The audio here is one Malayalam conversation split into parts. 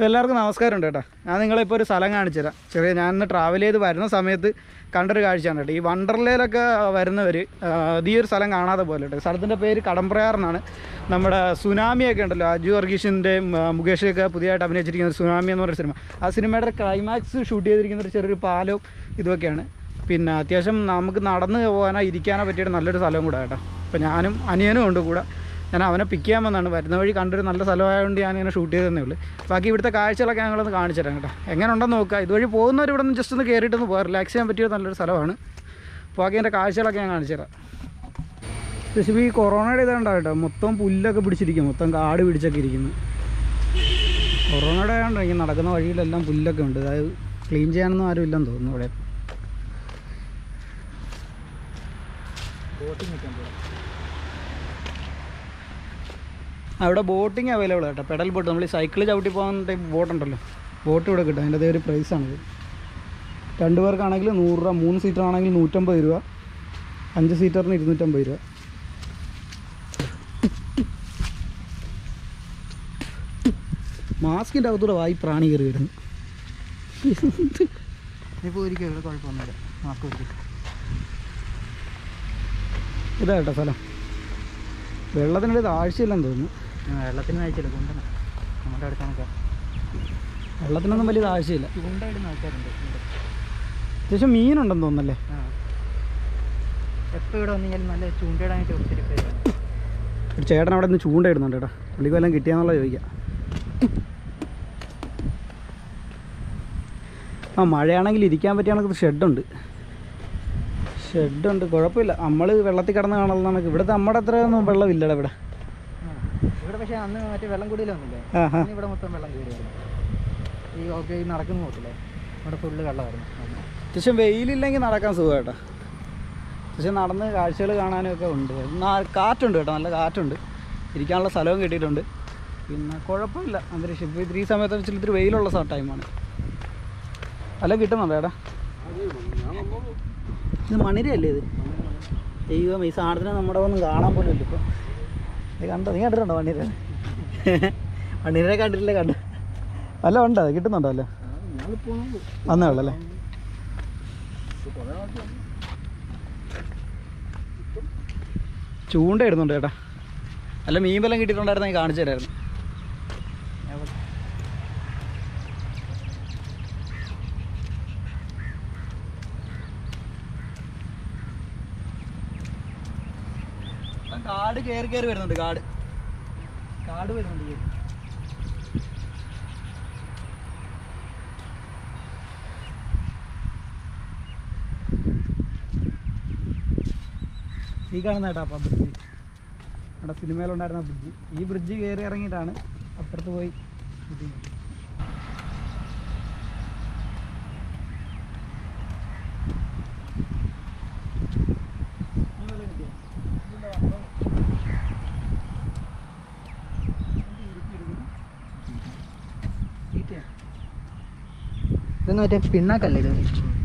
അപ്പോൾ എല്ലാവർക്കും നമസ്കാരമുണ്ട് കേട്ടോ ഞാൻ നിങ്ങളിപ്പോൾ ഒരു സ്ഥലം കാണിച്ചു തരാം ചെറിയ ഞാൻ ഇന്ന് ട്രാവൽ ചെയ്ത് വരുന്ന സമയത്ത് കണ്ടൊരു കാഴ്ചയാണ് കേട്ടോ ഈ വണ്ടർലയിലൊക്കെ വരുന്നവർ ഈ ഒരു സ്ഥലം കാണാതെ പോലെ കേട്ടോ സ്ഥലത്തിൻ്റെ പേര് കടമ്പ്രയാർ എന്നാണ് നമ്മുടെ സുനാമിയൊക്കെ ഉണ്ടല്ലോ അജു വർഗീഷിൻ്റെയും മുകേഷൊക്കെ പുതിയതായിട്ട് അഭിനയിച്ചിരിക്കുന്ന ഒരു സുനാമി എന്ന് പറയുന്ന സിനിമ ആ സിനിമയുടെ ക്ലൈമാക്സ് ഷൂട്ട് ചെയ്തിരിക്കുന്ന ഒരു ചെറിയൊരു പാലവും ഇതൊക്കെയാണ് പിന്നെ അത്യാവശ്യം നമുക്ക് നടന്ന് പോകാനോ ഇരിക്കാനോ പറ്റിയിട്ട് നല്ലൊരു സ്ഥലവും കൂടെ കേട്ടോ അപ്പോൾ ഞാനും അനിയനും ഉണ്ട് കൂടെ ഞാൻ അവനെ പിക്ക് ചെയ്യാൻ വന്നാണ് വരുന്ന വഴി കണ്ടൊരു നല്ല സ്ഥലമായതുകൊണ്ട് ഞാൻ ഇങ്ങനെ ഷൂട്ട് ചെയ്തതന്നേ ഉള്ളൂ ബാക്കി ഇവിടുത്തെ കാഴ്ചകളൊക്കെ ഞങ്ങളൊന്ന് കാണിച്ചു തരാം കേട്ടോ എങ്ങനെ ഉണ്ടെന്ന് നോക്കുക ഇതുവഴി പോകുന്നവർ ഇവിടെ നിന്ന് ജസ്റ്റ് ഒന്ന് കയറിയിട്ടൊന്ന് പോകാം റിലാക്സ് ചെയ്യാൻ പറ്റിയ നല്ലൊരു സ്ഥലമാണ് ബാക്കി എൻ്റെ കാഴ്ചകളൊക്കെ ഞാൻ കാണിച്ചു തരാം പക്ഷേ ഈ കൊറോണയുടെ ഇതുണ്ടാവും കേട്ടോ മൊത്തം പുല്ലൊക്കെ പിടിച്ചിരിക്കും മൊത്തം കാട് പിടിച്ചൊക്കെ ഇരിക്കുന്നു കൊറോണയുടെ ആയതുകൊണ്ട് എനിക്ക് നടക്കുന്ന വഴിയിലെല്ലാം പുല്ലൊക്കെ ഉണ്ട് അതായത് ക്ലീൻ ചെയ്യാനൊന്നും ആരും ഇല്ലെന്ന് തോന്നുന്നു ഇവിടെ അവിടെ ബോട്ടിങ് അവൈലബിൾ കേട്ടോ പെഡൽ ബോട്ട് നമ്മൾ ഈ സൈക്കിൾ ചവിട്ടി പോകാൻ ടൈപ്പ് ബോട്ട് ഉണ്ടല്ലോ ബോട്ട് ഇവിടെ കിട്ടും അതിൻ്റെ അതേ ഒരു പ്രൈസാണിത് രണ്ട് പേർക്കാണെങ്കിൽ നൂറ് രൂപ മൂന്ന് സീറ്റർ ആണെങ്കിൽ നൂറ്റമ്പത് രൂപ അഞ്ച് സീറ്ററിന് ഇരുന്നൂറ്റമ്പത് രൂപ മാസ്കിൻ്റെ അകത്തൂടെ വായി പ്രാണി കയറി വരുന്നു ഇപ്പോൾ ഒരിക്കലും ഇവിടെ കുഴപ്പമൊന്നുമില്ല മാസ്ക് വെച്ചിട്ട് ഇതാ കേട്ടോ സ്ഥലം വെള്ളത്തിൻ്റെ താഴ്ചയില്ലെന്ന് തോന്നുന്നു വെള്ളത്തിന് അയച്ചില്ല കൊണ്ടുവന്ന നമ്മുടെ അടുത്ത് കണക്കാം വെള്ളത്തിനൊന്നും വലിയ താഴ്ചയില്ല ചൂണ്ടയിടുന്ന ആൾക്കാരുണ്ട് ഇവിടെ. അത്യാവശ്യം മീനുണ്ടെന്ന് തോന്നുന്നല്ലേ ആ എപ്പോൾ ഇവിടെ വന്നു കഴിഞ്ഞാലും നല്ല ചൂണ്ടയിടാനായിട്ട് ഒത്തിരി പേര് വരും. ഒരു ചേട്ടൻ അവിടെ നിന്ന് ചൂണ്ടയിടുന്നുണ്ട് കേട്ടോ പുള്ളിക്ക് വല്ലതും കിട്ടിയാന്നുള്ള ചോദിക്കാം ആ മഴയാണെങ്കിൽ ഇരിക്കാൻ പറ്റിയ കണക്ക് ഷെഡുണ്ട് ഷെഡുണ്ട് കുഴപ്പമില്ല നമ്മൾ വെള്ളത്തിൽ കിടന്ന് കാണുന്നത് നമുക്ക് ഇവിടുത്തെ നമ്മുടെ അത്രയൊന്നും വെള്ളമില്ലടാ ഇവിടെ ആ. ഇവിടെ പക്ഷേ അന്ന് മറ്റേ വെള്ളം കൂടിയിലൊന്നുമില്ലേ ആ ആ അന്ന് ഇവിടെ മൊത്തം വെള്ളം കയറിയായിരുന്നു ഈ ഓക്കെ ഈ നടക്കുന്ന പോകത്തില്ലേ ഇവിടെ ഫുള്ള് വെള്ളമായിരുന്നു അന്ന്. അത്യാവശ്യം വെയിലില്ലെങ്കിൽ നടക്കാൻ സുഖം കേട്ടോ പക്ഷെ നടന്ന് കാഴ്ചകൾ കാണാനും ഒക്കെ ഉണ്ട് നാ- കാറ്റുണ്ട് കേട്ടോ നല്ല കാറ്റുണ്ട് ഇരിക്കാനുള്ള സ്ഥലവും കിട്ടിയിട്ടുണ്ട് പിന്നെ കുഴപ്പമില്ല അന്തരീക്ഷം ഇപ്പോൾ ഇത്തിരി ഈ സമയത്ത് വെച്ചാൽ ഇത്തിരി വെയിലുള്ള സ- ടൈമാണ് അല്ല കിട്ടുന്നുണ്ടോ ഏട്ടാ ഇത് മണിരയല്ലേ ഇത് ദൈവം ഈ സാധനത്തിന് നമ്മുടെ ഒന്നും കാണാൻ പോലും ഇല്ല ഇപ്പോൾ ഇത് കണ്ടോ നീ കണ്ടിട്ടുണ്ടോ മണിര മണിരെ കണ്ടിട്ടില്ലേ കണ്ടു അല്ല ഉണ്ടോ അത് കിട്ടുന്നുണ്ടോ അല്ലേ വന്നേ ഉള്ളൂ അല്ലേ ചൂണ്ട ഇടുന്നുണ്ട് ചേട്ടാ അല്ല മീൻ വല്ലതും കിട്ടിയിട്ടുണ്ടായിരുന്നെങ്കിൽ കാണിച്ചു തരായിരുന്നു കാട് കയറി കയറി വരുന്നുണ്ട് കാട് കാട് വരുന്നുണ്ട് കേറി. ഈ കാണുന്ന കേട്ടോ അപ്പം ബ്രിഡ്ജ് നമ്മുടെ സിനിമയിലുണ്ടായിരുന്ന ബ്രിഡ്ജ് ഈ ബ്രിഡ്ജ് കയറി ഇറങ്ങിയിട്ടാണ് അപ്പുറത്ത് പോയി ഇത് ചെയ്യുന്നത്. ഇതൊന്നും മറ്റേ പിണ്ണാക്കല്ലേ ഇത്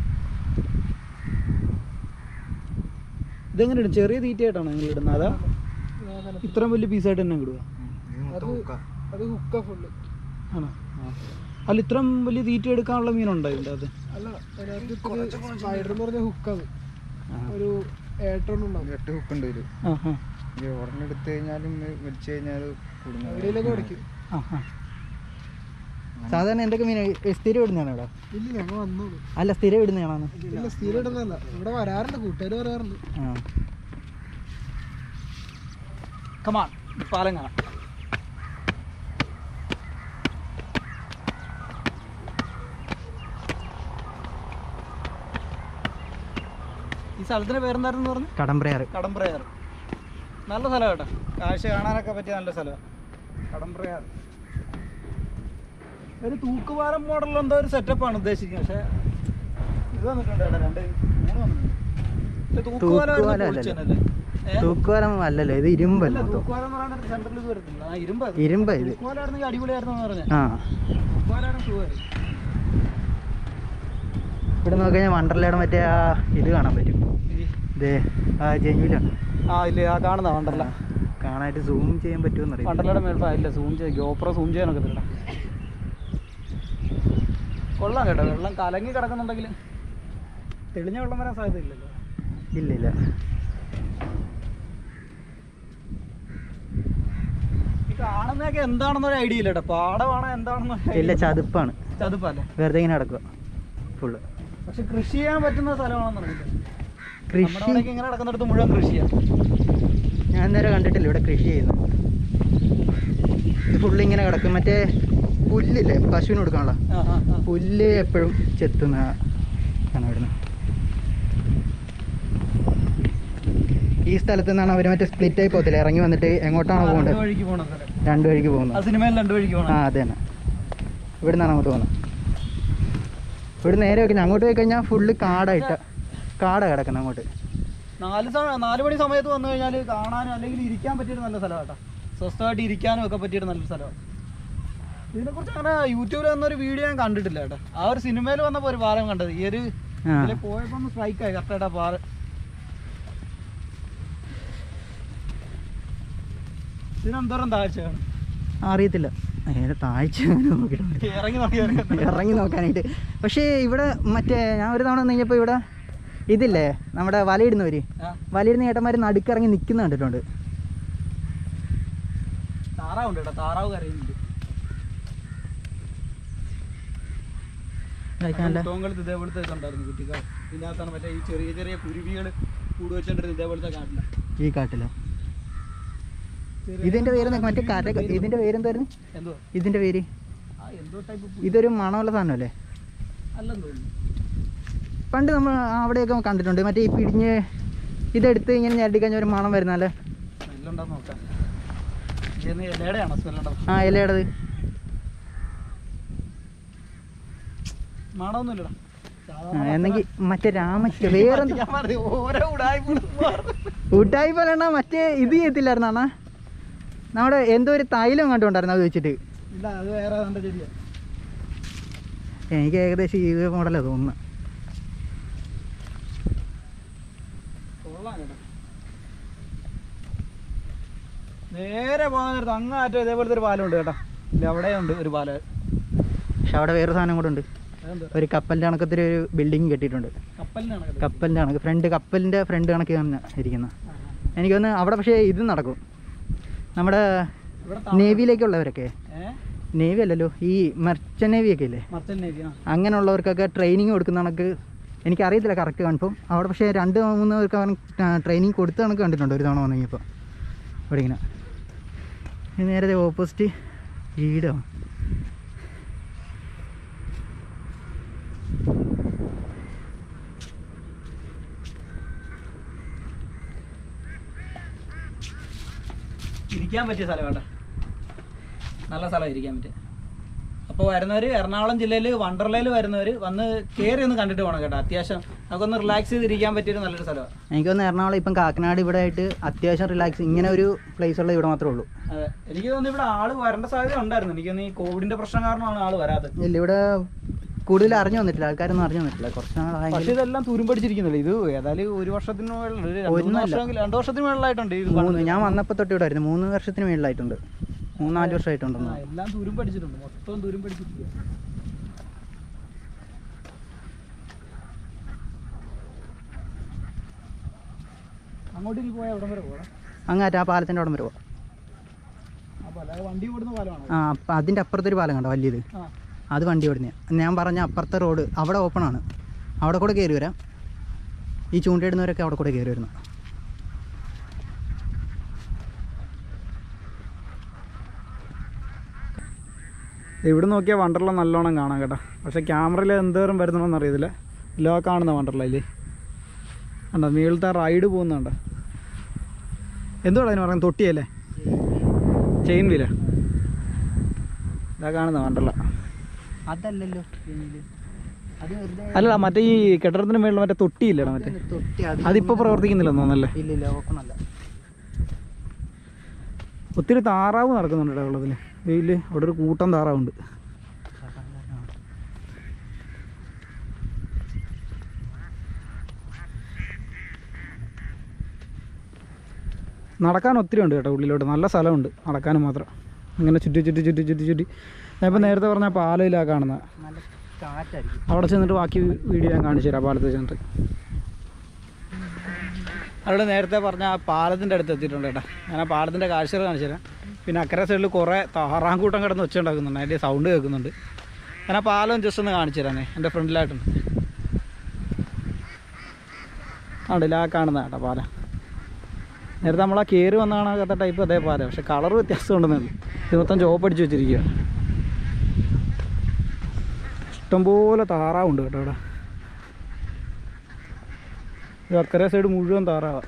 ഇതെങ്ങനെ ഇടും ചെറിയ തീറ്റയായിട്ടാണോ നിങ്ങൾ ഇടുന്നത് അതാ ഇത്രയും വലിയ പീസായിട്ട് തന്നെ ഇടുക അത് ഹുക്ക ഫുള്ള് ആണോ അല്ല ഇത്രയും വലിയ തീറ്റ എടുക്കാനുള്ള മീനുണ്ടോ ഇതിൻ്റെ അത് അല്ല അതിനകത്ത് സ്പൈഡർ എന്ന് പറഞ്ഞ ഹുക്കാണ് ഒരു ഏട്ടൺ ഉണ്ടാവും എട്ട് ഹുക്കുണ്ട് ഒരു ആ ആ ഉടനെ എടുത്തു കഴിഞ്ഞാലും വലിച്ചു കഴിഞ്ഞാൽ എവിടെയെങ്കിലൊക്കെ അടിക്കും ആ ആ സാധാരണ എന്തൊക്കെ മീൻ സ്ഥിരം ഇടുന്നതാണ് ഇവിടെ ഇല്ല ഞങ്ങൾ വന്നോളൂ അല്ല സ്ഥിരം ഇടുന്നതാണോ ഇല്ല സ്ഥിരം ഇടുന്നതല്ല ഇവിടെ വരാറുണ്ട് കൂട്ടുകാർ വരാറുണ്ട് ആ കമാൺ പാലം കാണാം ഈ സ്ഥലത്തിന്റെ പേരെന്തായിരുന്നു പറഞ്ഞു കടമ്പ്രയാറ് കടമ്പ്രയാർ നല്ല സ്ഥലം കേട്ടോ കാഴ്ച കാണാനൊക്കെ പറ്റിയ നല്ല സ്ഥലമാണ് കടമ്പ്രയാർ ഒരു തൂക്കുപാലം മോഡൽ എന്തോ ഒരു സെറ്റപ്പാണ് ഉദ്ദേശിക്കുന്നത് പക്ഷേ ഇത് വന്നിട്ടുണ്ട് കേട്ടോ രണ്ട് മൂന്ന് വന്നിട്ടുണ്ട് ഇത് തൂക്കുപാലം ആയിരുന്നു തൂക്കുപാലം പൊളിച്ചതല്ലേ? ഏ? തൂക്കുവാലം അല്ലല്ലോ ഇത് ഇരുമ്പല്ല അല്ല, തൂക്കുപാലം എന്ന് പറയുന്നത് സെൻട്രൽ ഇത് വരത്തില്ല ആ ഇരുമ്പ് അത്. ഇരുമ്പ ഇത് തൂക്കുപാലമായിരുന്നെങ്കിൽ അടിപൊളിയായിരുന്നു എന്ന് പറഞ്ഞത് ആ തൂക്കുപാലാണ് സുഖമായിരുന്നു ഇവിടെ നോക്കി കഴിഞ്ഞാൽ വണ്ടർലയുടെ മറ്റേ ആ ഇത് കാണാൻ പറ്റും ഇതേ ആ ജെനുവിലാണ് ആ ഇല്ല ആ കാണുന്ന വണ്ടർല കാണാനായിട്ട് സൂം ചെയ്യാൻ പറ്റുമെന്ന് അറിയാം വണ്ടർലയുടെ മേൽഫ ഇല്ല സൂം ചെയ്ത് ഗോപ്രോ സൂം ചെയ്യാനൊക്കെ തരണ്ട കൊള്ളാം കേട്ടോ വെള്ളം കലങ്ങി കിടക്കുന്നുണ്ടെങ്കിൽ തെളിഞ്ഞ വെള്ളം വരാൻ സാധ്യതയില്ലല്ലോ ഇല്ല ഇല്ല ഈ കാണുന്നതൊക്കെ എന്താണെന്നൊരു ഐഡിയ ഇല്ല കേട്ടോ പാടമാണോ എന്താണെന്നോ ഇല്ല ചതുപ്പാണ് ചതുപ്പല്ലേ വെറുതെ ഇങ്ങനെ നടക്കുക ഫുള്ള് പക്ഷെ കൃഷി ചെയ്യാൻ പറ്റുന്ന സ്ഥലമാണെന്ന് അറിയില്ല നമ്മുടെ കൃഷി അവിടേക്ക് ഇങ്ങനെ നടക്കുന്നിടത്ത് മുഴുവൻ കൃഷിയാണ് ഞാൻ നേരെ കണ്ടിട്ടില്ല ഇവിടെ കൃഷി ചെയ്യുന്നു ഇത് ഫുള്ള് ഇങ്ങനെ കിടക്കും മറ്റേ പുല്ലില്ലേ പശുവിന് കൊടുക്കാനുള്ള ആ ആ ആ പുല്ല് എപ്പോഴും ചെത്തുന്ന ആണ് ഇവിടുന്ന് ഈ സ്ഥലത്ത് നിന്നാണ് അവർ മറ്റേ സ്പ്ലിറ്റ് ആയി പോകത്തില്ല ഇറങ്ങി വന്നിട്ട് എങ്ങോട്ടാണ് ആ, പോകേണ്ടത് രണ്ട് വഴിക്ക് പോകണം സ്ഥലം. രണ്ട് വഴിക്ക് ആ പോകുന്നത് സിനിമയിൽ രണ്ട് വഴിക്ക് ആ പോകണം അതെ തന്നെ ഇവിടെ നിന്നാണ് അങ്ങോട്ട് പോകുന്നത് ഇവിടെ നേരെ വെക്കുന്നത് അങ്ങോട്ട് പോയി കഴിഞ്ഞാൽ ഫുള്ള് കാടായിട്ട് കാടാ കിടക്കുന്നത് അങ്ങോട്ട് നാല് സമയം നാല് മണി സമയത്ത് വന്നു കഴിഞ്ഞാൽ കാണാനും അല്ലെങ്കിൽ ഇരിക്കാൻ പറ്റിയൊരു നല്ല സ്ഥലം കേട്ടോ സ്വസ്ഥമായിട്ട് ഇരിക്കാനും ഒക്കെ പറ്റിയൊരു നല്ലൊരു സ്ഥലമാണ് ഇതിനെക്കുറിച്ച് അങ്ങനെ യൂട്യൂബിൽ വന്നൊരു വീഡിയോ ഞാൻ കണ്ടിട്ടില്ല കേട്ടോ ആ ഒരു സിനിമയിൽ വന്നപ്പോൾ ഒരു പാലം കണ്ടത് ഈ ഒരു ആ ഇതിൽ പോയപ്പോൾ ഒന്ന് സ്ട്രൈക്ക് ആയി കറക്റ്റായിട്ട് ആ പാലം ഇതിനെന്തോരം താഴ്ചയാണ് അറിയത്തില്ല അതിൻ്റെ താഴ്ച നോക്കിയിട്ടുണ്ട് ഇറങ്ങി നോക്കി ഇറങ്ങി ഇറങ്ങി നോക്കാനായിട്ട് പക്ഷേ ഇവിടെ മറ്റേ ഞാൻ ഒരു തവണ കഴിഞ്ഞപ്പോൾ ഇവിടെ ഇതില്ലേ നമ്മുടെ വലയിടുന്നവര് ആ വലയിടുന്ന ചേട്ടന്മാർ നടുക്കിറങ്ങി നിൽക്കുന്ന കണ്ടിട്ടുണ്ട് താറാവുണ്ട് കേട്ടോ താറാവ് കരയുന്നുണ്ട് കഴിക്കാനല്ല തോങ്കളത്ത് ഇതേപോലത്തെ ഇതുണ്ടായിരുന്നു കുട്ടിക്കാർ ഇതിനകത്താണ് മറ്റേ ഈ ചെറിയ ചെറിയ കുരുവികൾ കൂട് വെച്ചോണ്ടിരുന്ന ഇതേപോലത്തെ കാട്ടില്ല ഈ കാട്ടില് ഇതിന്റെ പേര് എന്തൊക്കെ? മറ്റേ കര ഇതിന്റെ പേരെന്തായിരുന്നു എന്തോ ഇതിന്റെ പേര് ആ എന്തോ ടൈപ്പ് ഇതൊരു മണമുള്ള സാധനമല്ലേ അല്ലെന്ന് തോന്നുന്നു പണ്ട് നമ്മൾ അവിടെയൊക്കെ കണ്ടിട്ടുണ്ട് മറ്റേ ഈ പിടിഞ്ഞ് ഇതെടുത്ത് ഇങ്ങനെ ഞെരടി കഴിഞ്ഞ ഒരു മണം വരുന്നല്ലേ സ്മെല്ലുണ്ടാന്ന് നോക്കാം ഇതിന്ന് ഇലയുടെയാണോ സ്മെല്ലുണ്ടാവും ആ ഇലയുടേത് മണമൊന്നുമില്ലടാ ആ, എന്നെങ്കിൽ മറ്റേ രാമയ്ക്ക് വേറെന്താ ഞാൻ പറഞ്ഞു, ഓരോ ഉടായ്പകളും മാറും. ഊട്ടായി പോലെണ്ണ മറ്റേ ഇത് ചെയ്യത്തില്ലായിരുന്നു അണ്ണാ നമ്മുടെ എന്തോ ഒരു തൈലം കണ്ടുകൊണ്ടായിരുന്നു അത് വെച്ചിട്ട് ഇല്ല അത് വേറെ ഏതാണ്ട് ചെടിയാ എനിക്ക് ഏകദേശം ഈ മോഡലാണ് തോന്നുന്നത് കൊള്ളാം കേട്ടോ നേരെ പോകാൻ നേരത്ത് അങ്ങ് അറ്റം ഇതേപോലത്തെ ഒരു പാലമുണ്ട് കേട്ടോ ഇല്ല അവിടെ ഉണ്ട് ഒരു പാലം പക്ഷെ അവിടെ വേറെ സാധനം കൂടെ ഉണ്ട് അതെന്താ ഒരു കപ്പലിൻ്റെ കണക്കത്തിൽ ഒരു ബിൽഡിംഗ് കെട്ടിയിട്ടുണ്ട് കപ്പലിനാണ് കേട്ടോ കപ്പലിൻ്റെ കണക്ക് ഫ്രണ്ട് കപ്പലിൻ്റെ ഫ്രണ്ട് കണക്ക് തന്നെ ഇരിക്കുന്നത് ആ, ആ. എനിക്ക് തോന്നുന്നു അവിടെ പക്ഷേ ഇത് നടക്കും നമ്മുടെ ഇവിടെ നേവിയിലേക്കുള്ളവരൊക്കെ ഏഹ് നേവി അല്ലല്ലോ ഈ മെർച്ചൻ നേവി ഒക്കെ ഇല്ലേ മർച്ചൽ നേവി ആ അങ്ങനെയുള്ളവർക്കൊക്കെ ട്രെയിനിങ് കൊടുക്കുന്ന കണക്ക് എനിക്കറിയത്തില്ല കറക്റ്റ് കൺഫേം അവിടെ പക്ഷേ രണ്ട് മൂന്ന് പേർക്ക് അവൻ ട്രെയിനിങ് കൊടുത്ത കണക്ക് കണ്ടിട്ടുണ്ട് ഒരു തവണ വന്നു കഴിഞ്ഞപ്പോൾ ഇവിടെ ഇങ്ങനെ ഇത് നേരത്തെ ഓപ്പോസിറ്റ് വീടോ ഇരിക്കാൻ പറ്റിയ സ്ഥലം കേട്ടോ നല്ല സ്ഥലം ഇരിക്കാൻ പറ്റിയ അപ്പോൾ വരുന്നവർ എറണാകുളം ജില്ലയിൽ വണ്ടർലയിൽ വരുന്നവർ വന്ന് കയറി ഒന്ന് കണ്ടിട്ട് പോകണം കേട്ടോ അത്യാവശ്യം നമുക്കൊന്ന് റിലാക്സ് ചെയ്തിരിക്കാൻ പറ്റിയൊരു നല്ലൊരു സ്ഥലമാണ് എനിക്ക് തോന്നുന്നു എറണാകുളം ഇപ്പം കാക്കനാട് ഇവിടെ ആയിട്ട് അത്യാവശ്യം റിലാക്സ് ഇങ്ങനെ ഒരു പ്ലേസ് ഉള്ളത് ഇവിടെ മാത്രമേ ഉള്ളൂ അതെ എനിക്ക് തോന്നുന്നു ഇവിടെ ആള് വരേണ്ട സാധ്യത ഉണ്ടായിരുന്നു എനിക്ക് തോന്നുന്നു ഈ കോവിഡിന്റെ പ്രശ്നം കാരണമാണ് ആള് വരാത്തത് ഇല്ല ഇവിടെ കൂടുതൽ അറിഞ്ഞു വന്നിട്ടില്ല ആൾക്കാരൊന്നും അറിഞ്ഞു വന്നിട്ടില്ല കുറച്ച് പക്ഷെ നാളായെങ്കിലും ഇതെല്ലാം തുരുമ്പടിച്ചിരിക്കുന്നില്ല ഇത് ഏതായാലും ഒരു വർഷത്തിന് മുകളിൽ ഒരു രണ്ട് മൂന്ന് ഒന്നുമല്ല. വർഷമെങ്കിലും രണ്ട് വർഷത്തിന് മുകളിലായിട്ടുണ്ട് ഇത് മൂന്ന് ഞാൻ വന്നപ്പോൾ തൊട്ട് ഇവിടെ ആയിരുന്നു മൂന്ന് വർഷത്തിന് മേളിലായിട്ടുണ്ട് മൂന്നാല് ആ, വർഷമായിട്ടുണ്ടെന്ന് എല്ലാം തുരുമ്പടിച്ചിട്ടുണ്ട് മൊത്തം തുരുമ്പടിച്ചിട്ടില്ല അങ്ങോട്ട് ഇനി പോയാൽ എവിടം വരെ പോകണം അങ്ങാറ്റ് ആ പാലത്തിൻ്റെ അവിടെ വരെ പോവാം അപ്പൊ അല്ലാതെ വണ്ടി ഓടുന്ന പാലമാണ് ആ അപ്പം അതിൻ്റെ അപ്പുറത്തൊരു പാലം കണ്ടോ വലിയത് ആ അത് വണ്ടി ഓടുന്നതാണ് ഞാൻ പറഞ്ഞ അപ്പുറത്തെ റോഡ് അവിടെ ഓപ്പൺ ആണ് അവിടെ കൂടെ കയറി വരാം ഈ ചൂണ്ടയിടുന്നവരൊക്കെ അവിടെ കൂടെ കയറി വരുന്നു ഇവിടെ നോക്കിയാൽ വണ്ടർല നല്ലോണം കാണാം കേട്ടോ പക്ഷെ ക്യാമറയിൽ എന്തോരം വരുന്നുണ്ടെന്ന് അറിയത്തില്ല ലോ കാണുന്ന വണ്ടർലയില് കണ്ടോ മേളത്തെ റൈഡ് പോകുന്നുണ്ടോ എന്തുവാണ് അതിന് പറയുന്നത് തൊട്ടിയല്ലേ ചെയിൻ വീല ഇതാ കാണുന്ന വണ്ടർല അതല്ലല്ലോ അത് വെറുതെ അല്ല മറ്റേ ഈ കെട്ടിടത്തിന് മേളിൽ മറ്റേ തൊട്ടിയില്ലടാ മറ്റേ തൊട്ടി അത് അതിപ്പോൾ പ്രവർത്തിക്കുന്നില്ലെന്ന് തോന്നല്ലേ ഇല്ല ഇല്ല ഓപ്പൺ അല്ല ഒത്തിരി താറാവ് നടക്കുന്നുണ്ട് ഇവിടെ ഉള്ളതിൽ വെയില് അവിടെ ഒരു കൂട്ടം താറാവുണ്ട് നടക്കാൻ ഒത്തിരി ഉണ്ട് കേട്ടോ ഉള്ളിലോട്ട് നല്ല സ്ഥലമുണ്ട് നടക്കാനും മാത്രം ഇങ്ങനെ ചുറ്റി ചുറ്റി ചുറ്റി ചുറ്റി ചുറ്റി ഞാൻ ഇപ്പം നേരത്തെ പറഞ്ഞ പാലയിലാണ് കാണുന്നത് നല്ല കാറ്റായിരിക്കും അവിടെ ചെന്നിട്ട് ബാക്കി വീഡിയോ ഞാൻ കാണിച്ചു തരാം പാലത്ത് ചെന്നിട്ട് അവിടെ നേരത്തെ പറഞ്ഞ ആ പാലത്തിൻ്റെ അടുത്ത് എത്തിയിട്ടുണ്ട് കേട്ടോ ഞാൻ ആ പാലത്തിൻ്റെ കാഴ്ചകൾ കാണിച്ചു തരാം പിന്നെ അക്കരെ സൈഡിൽ കുറേ താറാങ്കൂട്ടം കിടന്ന് ഒച്ച ഉണ്ടാക്കുന്നുണ്ട് അതിൻ്റെ സൗണ്ട് കേൾക്കുന്നുണ്ട് ഞാൻ ആ പാലം ജസ്റ്റ് ഒന്ന് കാണിച്ചു തരാനേ എൻ്റെ ഫ്രണ്ടിലായിട്ടുണ്ട് ആണ്ടില്ല ആ കാണുന്ന കേട്ടോ പാലം നേരത്തെ നമ്മൾ ആ കയറി വന്ന കാണാത്ത ടൈപ്പ് അതേ പാലം പക്ഷെ കളർ വ്യത്യാസം ഉണ്ടെന്നേ ഉള്ളൂ ഇത് മൊത്തം ചോപ്പ് അടിച്ച് വെച്ചിരിക്കുക ഇഷ്ടംപോലെ താറാവുണ്ട് കേട്ടോ ഇവിടെ ഇത് അക്കരെ സൈഡ് മുഴുവൻ താറാവാ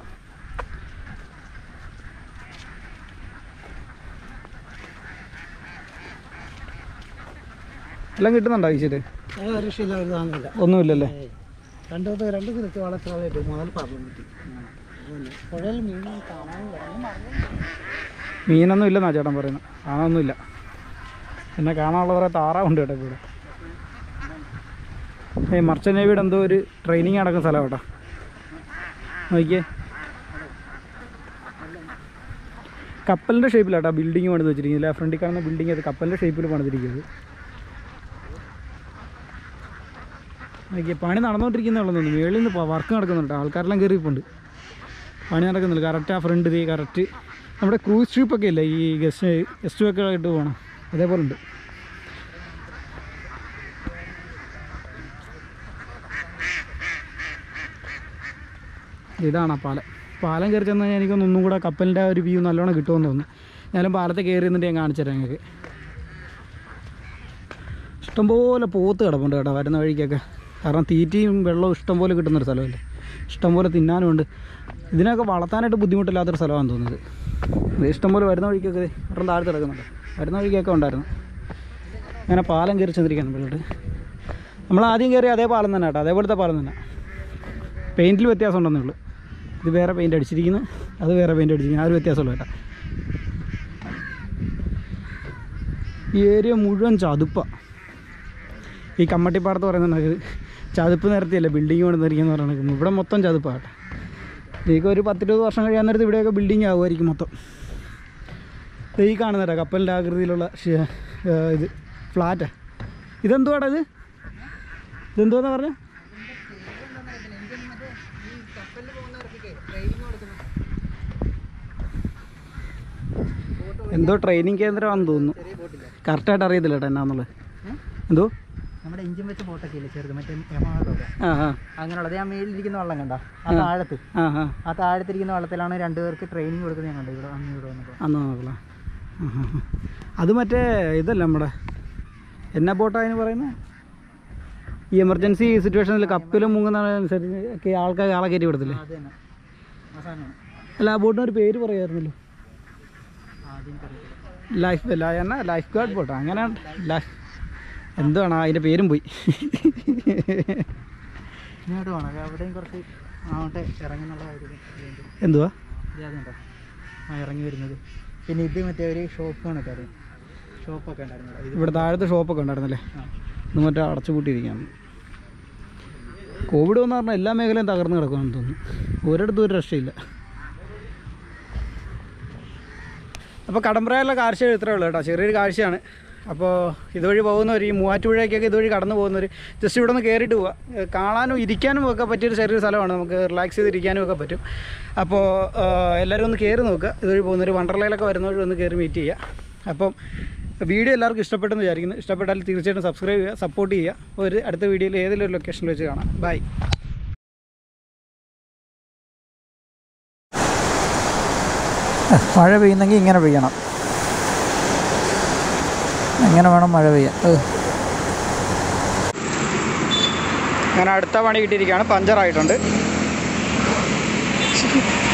എല്ലാം കിട്ടുന്നുണ്ടോ കഴിച്ചിട്ട് ഒന്നുമില്ലല്ലേ രണ്ടു രണ്ട് സ്ഥലത്ത് വളർത്താനായിട്ട് മുതൽ പറഞ്ഞു കിട്ടി പുഴയിൽ മീൻ കാണാനില്ല മീനൊന്നും ഇല്ലെന്നാ ചേട്ടൻ പറയുന്നത് കാണാനൊന്നുമില്ല പിന്നെ കാണാനുള്ള കുറേ താറാവുണ്ട് കേട്ടോ ഇവിടെ ഏയ് മർച്ചൻ്റ് നേവിയുടെ എന്തോ ഒരു ട്രെയിനിങ് നടക്കുന്ന സ്ഥലം കേട്ടോ നോക്കിയേ കപ്പലിൻ്റെ ഷേപ്പിലാട്ടോ ബിൽഡിങ് പണിത് വെച്ചിരിക്കുന്നത് ഫ്രണ്ടിൽ കാണുന്ന ബിൽഡിങ് അത് കപ്പലിൻ്റെ ഷേപ്പിൽ പണിതിരിക്കുന്നത് നോക്കിയേ പണി നടന്നുകൊണ്ടിരിക്കുന്നുള്ളൂ തോന്നുന്നു മേളിൽ നിന്ന് വർക്ക് നടക്കുന്നുണ്ട് ആൾക്കാരെല്ലാം കയറിയിപ്പുണ്ട് പണി നടക്കുന്നില്ല കറക്റ്റ് ആ ഫ്രണ്ട് ഇത് കറക്റ്റ് നമ്മുടെ ക്രൂസ് ഷിപ്പൊക്കെ ഇല്ലേ ഈ ഗസ്റ്റ് ഗസ്റ്റ് ഒക്കെ ആയിട്ട് പോകണം അതേപോലെ ഉണ്ട് ഇതാണ് ആ പാലം പാലം കയറി ചെന്ന് കഴിഞ്ഞാൽ എനിക്കൊന്ന് ഒന്നും കൂടെ കപ്പലിൻ്റെ ആ ഒരു വ്യൂ നല്ലോണം കിട്ടുമെന്ന് തോന്നുന്നു ഞാനും പാലത്തെ കയറി നിന്നിട്ട് ഞാൻ കാണിച്ചു തരാം നിങ്ങൾക്ക് ഇഷ്ടംപോലെ പോത്ത് കിടപ്പുണ്ട് കേട്ടോ വരുന്ന വഴിക്കൊക്കെ കാരണം തീറ്റയും വെള്ളവും ഇഷ്ടംപോലെ കിട്ടുന്നൊരു സ്ഥലമല്ലേ ഇഷ്ടംപോലെ തിന്നാനുമുണ്ട് ഇതിനൊക്കെ വളർത്താനായിട്ട് ബുദ്ധിമുട്ടില്ലാത്തൊരു സ്ഥലമാണെന്ന് തോന്നുന്നത് ഇത് ഇഷ്ടംപോലെ വരുന്ന വഴിക്കൊക്കെ ഒരെണ്ണം താഴത്ത് കിടക്കുന്നുണ്ട് വരുന്ന വഴിക്കൊക്കെ ഉണ്ടായിരുന്നു അങ്ങനെ പാലം കയറി ചെന്നിരിക്കുകയാണ് മുകളിലോട്ട് നമ്മൾ ആദ്യം കയറി അതേ പാലം തന്നെ കേട്ടോ അതേപോലത്തെ പാലം തന്നെ പെയിൻറ്റിൽ വ്യത്യാസം ഉണ്ടെന്നേ ഉള്ളൂ ഇത് വേറെ പെയിൻറ്റ് അടിച്ചിരിക്കുന്നു അത് വേറെ പെയിൻറ്റ് അടിച്ചിരിക്കുന്നു ആ ഒരു വ്യത്യാസമുള്ളൂ കേട്ടോ ഈ ഏരിയ മുഴുവൻ ചതുപ്പാണ് ഈ കമ്മട്ടിപ്പാടത്ത് പറയുന്നുണ്ട് ചതുപ്പ് നിരത്തിയല്ലേ ബിൽഡിങ് കൊണ്ടുവന്നിരിക്കുന്ന പറയുന്നത് ഇവിടെ മൊത്തം ചതുപ്പാണ് കേട്ടോ ഇതിലേക്ക് ഒരു പത്തിരുപത് വർഷം കഴിയാൻ നേരത്ത് ഇവിടെയൊക്കെ ബിൽഡിങ് ആകുമായിരിക്കും മൊത്തം ദേ ഈ കാണുന്നേരാ കപ്പലിൻ്റെ ആകൃതിയിലുള്ള ഷ- ഏ, ഇത് ഫ്ലാറ്റാ ഇതെന്തുവാടാ ഇത് ഇതെന്തുവാന്ന് പറഞ്ഞ എന്തോ ട്രെയിനിങ് കേന്ദ്രമാണെന്ന് തോന്നുന്നു കറക്റ്റായിട്ട് അറിയത്തില്ല കേട്ടോ എന്നാന്നുള്ളത് എന്തോ നമ്മുടെ എഞ്ചിൻ വെച്ച ബോട്ടൊക്കെ ഇല്ലേ ചെറുത് മറ്റേ യമഹത്തൊക്കെ ആ ആ അങ്ങനെയുള്ളത് ഞാൻ മേളിലിരിക്കുന്ന വെള്ളം കണ്ട ആ താഴത്ത് ആ ആ ആ താഴത്തിരിക്കുന്ന വെള്ളത്തിലാണ് രണ്ടുപേർക്ക് ട്രെയിനിങ് കൊടുക്കുന്നത് ഞാൻ കണ്ടു ഇവിടെ അന്ന് ഇവിടെ വന്നപ്പോൾ അന്ന് നോக்கலாம் അത് മറ്റേ ഇതല്ല നമ്മുടെ എന്നാ ബോട്ടാന്ന് പറയുന്നത് ഈ എമർജൻസി സിറ്റുവേഷനിൽ കപ്പിൽ മുങ്ങുന്നതനുസരിച്ച് ഒക്കെ ആൾക്കാർ ആളെ കയറ്റി വിടത്തില്ലേ അത് തന്നെ അവസാനമാണ് അല്ല ആ ബോട്ടിന് ഒരു പേര് പറയായിരുന്നല്ലോ ആദ്യം കറിയില്ല ലൈഫ് അല്ല എന്നാ ലൈഫ് ഗാർഡ് ബോട്ടോ അങ്ങനെ ലൈഫ് എന്താണ് അതിൻ്റെ പേരും പോയി ഇങ്ങോട്ട് വേണം അവിടെയും കുറച്ച് അങ്ങോട്ട് ഇറങ്ങുന്നുള്ള ഒരു ഇതുണ്ട്. എന്തുവാ ഇത് അതുണ്ടോ ആ ഇറങ്ങി വരുന്നത് പിന്നെ ഇത് മറ്റേ ഒരു ഷോപ്പ് കണക്കെ അറിയാം ഷോപ്പൊക്കെ ഉണ്ടായിരുന്നു ഇവിടെ. ഇത് ഇവിടെ താഴത്തെ ഷോപ്പൊക്കെ ഉണ്ടായിരുന്നല്ലേ ആ. ഇത് മറ്റേ അടച്ചുപൂട്ടിയിരിക്കുകയാണ് കോവിഡ് വന്ന് പറഞ്ഞാൽ എല്ലാ മേഖലയും തകർന്ന് കിടക്കുകയാണെന്ന് തോന്നുന്നു ഒരിടത്തും ഒരു രക്ഷയില്ല അപ്പോൾ കടമ്പറയുള്ള കാഴ്ച ഇത്രയേ ഉള്ളൂ കേട്ടോ ചെറിയൊരു കാഴ്ചയാണ് അപ്പോൾ ഇതുവഴി പോകുന്നവർ ഈ മൂവാറ്റുപുഴയ്ക്കൊക്കെ ഇതുവഴി കടന്നു പോകുന്നവർ ജസ്റ്റ് ഇവിടെ നിന്ന് കയറിയിട്ട് പോവുക ഏഹ് കാണാനും ഇരിക്കാനും ഒക്കെ പറ്റിയൊരു ചെറിയൊരു സ്ഥലമാണ് നമുക്ക് റിലാക്സ് ചെയ്തിരിക്കാനും ഒക്കെ പറ്റും അപ്പോൾ എല്ലാവരും ഒന്ന് കയറി നോക്കുക ഇതുവഴി പോകുന്നവർ വണ്ടർലയിലൊക്കെ വരുന്നവർ ഒന്ന് കയറി മീറ്റ് ചെയ്യുക അപ്പം വീഡിയോ എല്ലാവർക്കും ഇഷ്ടപ്പെട്ടെന്ന് വിചാരിക്കുന്നു ഇഷ്ടപ്പെട്ടാൽ തീർച്ചയായിട്ടും സബ്സ്ക്രൈബ് ചെയ്യുക സപ്പോർട്ട് ചെയ്യുക ഒരു അടുത്ത വീഡിയോയിൽ ഏതെങ്കിലും ഒരു ലൊക്കേഷനിൽ വെച്ച് കാണാം ബൈ മഴ പെയ്യുന്നെങ്കിൽ ഇങ്ങനെ പെയ്യണം എങ്ങനെ വേണം മഴ പെയ്യാൻ ഞാൻ അടുത്ത പണി കിട്ടിയിരിക്കുകയാണ് പഞ്ചറായിട്ടുണ്ട്